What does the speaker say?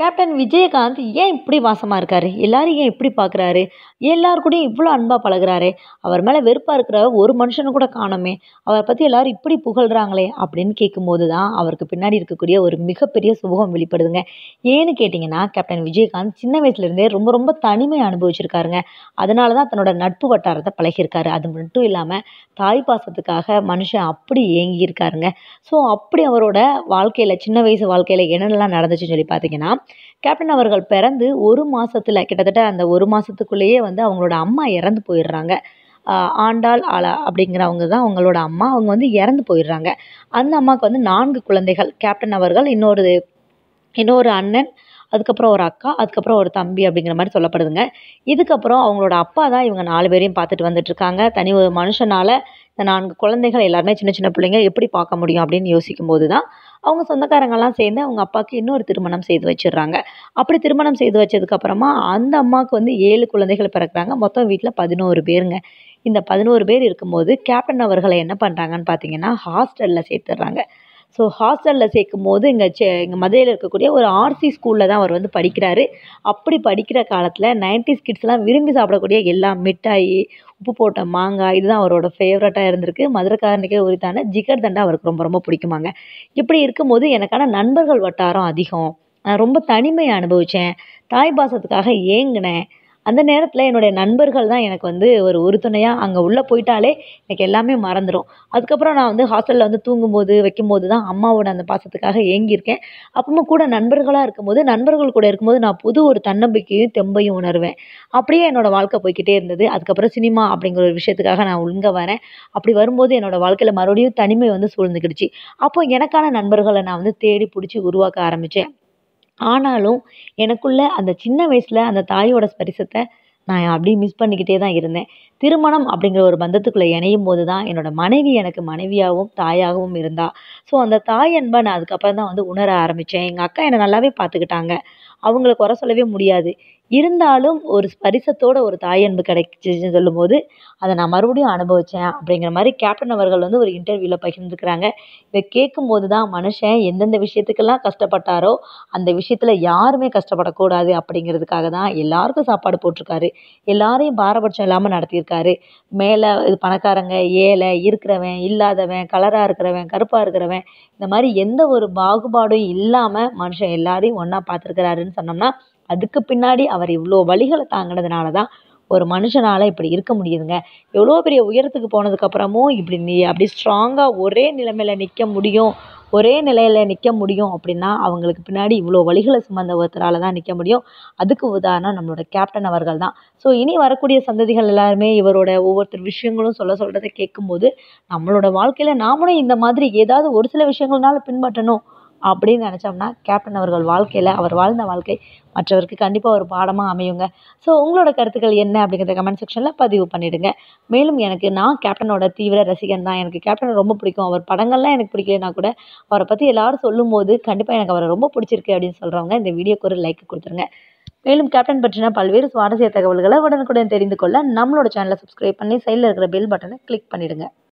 captain Vijayakanth ஏன் இப்படி பாசமாக இருக்காரு எல்லாரும் ஏன் இப்படி பார்க்குறாரு எல்லார் கூடயும் இவ்வளோ அன்பாக பழகுறாரே அவர் மேலே வெறுப்பாக இருக்கிற ஒரு மனுஷனை கூட காணோமே அவரை பற்றி எல்லாரும் இப்படி புகழ்கிறாங்களே அப்படின்னு கேட்கும்போது தான் அவருக்கு பின்னாடி இருக்கக்கூடிய ஒரு மிகப்பெரிய சுபகம் வெளிப்படுதுங்க ஏன்னு கேட்டிங்கன்னா கேப்டன் விஜயகாந்த் சின்ன வயசுலேருந்தே ரொம்ப ரொம்ப தனிமை அனுபவிச்சிருக்காருங்க அதனால தான் தன்னோட நட்பு வட்டாரத்தை பழகியிருக்காரு அது மட்டும் இல்லாமல் தாய் பாசத்துக்காக மனுஷன் அப்படி ஏங்கியிருக்காருங்க ஸோ அப்படி அவரோட வாழ்க்கையில் சின்ன வயசு வாழ்க்கையில் என்னென்னலாம் நடந்துச்சுன்னு சொல்லி பார்த்தீங்கன்னா கேப்டன் அவர்கள் பிறந்து ஒரு மாசத்துல கிட்டத்தட்ட அந்த ஒரு மாதத்துக்குள்ளேயே வந்து அவங்களோட அம்மா இறந்து போயிடுறாங்க ஆஹ் ஆண்டாள் ஆலா அப்படிங்கிறவங்க தான் அவங்களோட அம்மா அவங்க வந்து இறந்து போயிடுறாங்க அந்த அம்மாவுக்கு வந்து நான்கு குழந்தைகள் கேப்டன் அவர்கள் இன்னொரு இன்னொரு அண்ணன் அதுக்கப்புறம் ஒரு அக்கா அதுக்கப்புறம் ஒரு தம்பி அப்படிங்கிற மாதிரி சொல்லப்படுதுங்க இதுக்கப்புறம் அவங்களோட அப்பா தான் இவங்க நாலு பேரையும் பார்த்துட்டு வந்துட்டு இருக்காங்க தனி ஒரு மனுஷனால இந்த நான்கு குழந்தைகள் எல்லாருமே சின்ன சின்ன பிள்ளைங்க எப்படி பார்க்க முடியும் அப்படின்னு யோசிக்கும் போது தான் அவங்க சொந்தக்காரங்கெல்லாம் சேர்ந்து அவங்க அப்பாவுக்கு இன்னொரு திருமணம் செய்து வச்சிடுறாங்க அப்படி திருமணம் செய்து வச்சதுக்கப்புறமா அந்த அம்மாவுக்கு வந்து ஏழு குழந்தைகள் பிறக்கிறாங்க மொத்தம் வீட்டில் பதினோரு பேருங்க இந்த பதினோரு பேர் இருக்கும்போது கேப்டன் அவர்களை என்ன பண்ணுறாங்கன்னு பார்த்தீங்கன்னா ஹாஸ்டலில் சேர்த்துடுறாங்க ஸோ ஹாஸ்டலில் சேர்க்கும் போது இங்கே செ இங்கே மதுரையில் இருக்கக்கூடிய ஒரு ஆர்சி ஸ்கூலில் தான் அவர் வந்து படிக்கிறாரு அப்படி படிக்கிற காலத்தில் நைன்டிஸ் கிட்ஸ்லாம் விரும்பி சாப்பிடக்கூடிய எல்லா மிட்டாய் உப்பு போட்ட மாங்காய் இதுதான் அவரோட ஃபேவரட்டாக இருந்திருக்கு மதுரைக்காரனுக்கே உரித்தான ஜிகர் தண்டா அவருக்கு ரொம்ப ரொம்ப பிடிக்குமாங்க இப்படி இருக்கும்போது எனக்கான நண்பர்கள் வட்டாரம் அதிகம் நான் ரொம்ப தனிமையை அனுபவித்தேன் தாய் பாசத்துக்காக ஏங்கினேன் அந்த நேரத்தில் என்னுடைய நண்பர்கள் தான் எனக்கு வந்து ஒரு உறுதுணையாக அங்கே உள்ளே போயிட்டாலே எனக்கு எல்லாமே மறந்துடும் அதுக்கப்புறம் நான் வந்து ஹாஸ்டலில் வந்து தூங்கும்போது வைக்கும்போது தான் அம்மாவோட அந்த பாசத்துக்காக ஏங்கியிருக்கேன் அப்பவும் கூட நண்பர்களாக இருக்கும்போது நண்பர்கள் கூட இருக்கும்போது நான் புது ஒரு தன்னம்பிக்கையும் தெம்பையும் உணர்வேன் அப்படியே என்னோட வாழ்க்கை போய்க்கிட்டே இருந்தது அதுக்கப்புறம் சினிமா அப்படிங்கிற ஒரு விஷயத்துக்காக நான் ஒழுங்க வரேன் அப்படி வரும்போது என்னோட வாழ்க்கையில் மறுபடியும் தனிமை வந்து சூழ்ந்துக்கிடுச்சு அப்போ எனக்கான நண்பர்களை நான் வந்து தேடி பிடிச்சி உருவாக்க ஆரம்பித்தேன் ஆனாலும் எனக்குள்ள அந்த சின்ன வயசில் அந்த தாயோட ஸ்பரிசத்தை நான் அப்படியே மிஸ் பண்ணிக்கிட்டே தான் இருந்தேன் திருமணம் அப்படிங்கிற ஒரு பந்தத்துக்குள்ளே இணையும் போது தான் என்னோட மனைவி எனக்கு மனைவியாகவும் தாயாகவும் இருந்தா ஸோ அந்த தாய் அன்பை நான் அதுக்கப்புறம் தான் வந்து உணர ஆரம்பித்தேன் எங்கள் அக்கா என்னை நல்லாவே பார்த்துக்கிட்டாங்க அவங்கள குறை சொல்லவே முடியாது இருந்தாலும் ஒரு ஸ்பரிசத்தோட ஒரு தாய் அன்பு கிடைச்சிச்சுன்னு சொல்லும்போது அதை நான் மறுபடியும் அனுபவித்தேன் அப்படிங்கிற மாதிரி கேப்டன் அவர்கள் வந்து ஒரு இன்டர்வியூவில் பகிர்ந்துக்கிறாங்க இதை கேட்கும்போது தான் மனுஷன் எந்தெந்த விஷயத்துக்கெல்லாம் கஷ்டப்பட்டாரோ அந்த விஷயத்தில் யாருமே கஷ்டப்படக்கூடாது அப்படிங்கிறதுக்காக தான் எல்லாருக்கும் சாப்பாடு போட்டிருக்காரு எல்லாரையும் பாரபட்சம் இல்லாமல் நடத்தியிருக்காரு மேலே இது பணக்காரங்க ஏழை இருக்கிறவன் இல்லாதவன் கலராக இருக்கிறவன் கருப்பாக இருக்கிறவன் இந்த மாதிரி எந்த ஒரு பாகுபாடும் இல்லாமல் மனுஷன் எல்லாரையும் ஒன்றா பார்த்துருக்கிறாருன்னு சொன்னோம்னா அதுக்கு பின்னாடி அவர் இவ்வளோ வழிகளை தாங்கினதுனால தான் ஒரு மனுஷனால் இப்படி இருக்க முடியுதுங்க எவ்வளோ பெரிய உயரத்துக்கு போனதுக்கப்புறமும் இப்படி நீ அப்படி ஸ்ட்ராங்காக ஒரே நிலைமையில் நிற்க முடியும் ஒரே நிலையில் நிற்க முடியும் அப்படின்னா அவங்களுக்கு பின்னாடி இவ்வளோ வழிகளை சுமந்த ஒருத்தரால் தான் நிற்க முடியும் அதுக்கு உதாரணம் நம்மளோட கேப்டன் அவர்கள் தான் ஸோ இனி வரக்கூடிய சந்ததிகள் எல்லாருமே இவரோட ஒவ்வொருத்தர் விஷயங்களும் சொல்ல சொல்கிறத கேட்கும்போது நம்மளோட வாழ்க்கையில் நாமளும் இந்த மாதிரி ஏதாவது ஒரு சில விஷயங்கள்னால பின்பற்றணும் அப்படின்னு நினச்சோம்னா கேப்டன் அவர்கள் வாழ்க்கையில் அவர் வாழ்ந்த வாழ்க்கை மற்றவருக்கு கண்டிப்பாக ஒரு பாடமாக அமையுங்க ஸோ உங்களோட கருத்துக்கள் என்ன அப்படிங்கிறத கமெண்ட் செக்ஷனில் பதிவு பண்ணிவிடுங்க மேலும் எனக்கு நான் கேப்டனோட தீவிர ரசிகன் தான் எனக்கு கேப்டனை ரொம்ப பிடிக்கும் அவர் படங்கள்லாம் எனக்கு பிடிக்கலனா கூட அவரை பற்றி எல்லாரும் சொல்லும்போது கண்டிப்பாக எனக்கு அவரை ரொம்ப பிடிச்சிருக்கு அப்படின்னு சொல்கிறவங்க இந்த வீடியோக்கு ஒரு லைக் கொடுத்துருங்க மேலும் கேப்டன் பற்றின பல்வேறு சுவாரஸ்ய தகவல்களை உடனுக்குடன் தெரிந்து கொள்ள நம்மளோட சேனலை சப்ஸ்கிரைப் பண்ணி சைடில் இருக்கிற பெல் பட்டனை கிளிக் பண்ணிவிடுங்க